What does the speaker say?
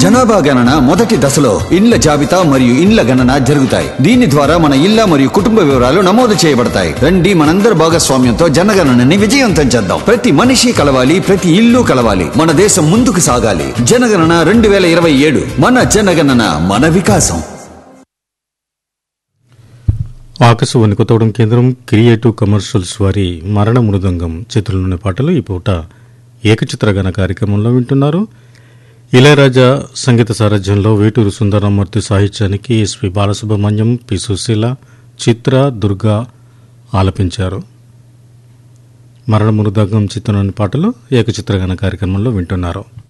జనాభా గణన మొదటి దశలో ఇండ్ల జాబితా మరియు ఇండ్ల గణన జరుగుతాయి దీని ద్వారా మన ఇళ్ల మరియు కుటుంబ వివరాలు నమోదు చేయబడతాయి రండి మనందరి భాగస్వామ్యంతో జనగణనని విజయవంతం చేద్దాం ప్రతి మనిషి కలవాలి ప్రతి ఇల్లు కలవాలి మన దేశం ముందుకు సాగాలి జనగణన రెండు వేల ఇరవై ఏడు మన జనగణన మన వికాసం ఆకాశవాణి కొత్తగూడెం కేంద్రం క్రియేటివ్ కమర్షియల్స్ వారి మరణ మృదంగం చిత్రంలోని పాటలు ఈ పూట ఏకచిత్రగాన కార్యక్రమంలో వింటున్నారు ఇళయరాజా సంగీత సారథ్యంలో వేటూరు సుందరమూర్తి సాహిత్యానికి ఎస్పి బాలసుబ్రహ్మణ్యం పి సుశీల చిత్ర దుర్గా ఆలపించారు మరణ మృదంగం చిత్రంలోని పాటలు ఏకచిత్రగాన కార్యక్రమంలో వింటున్నారు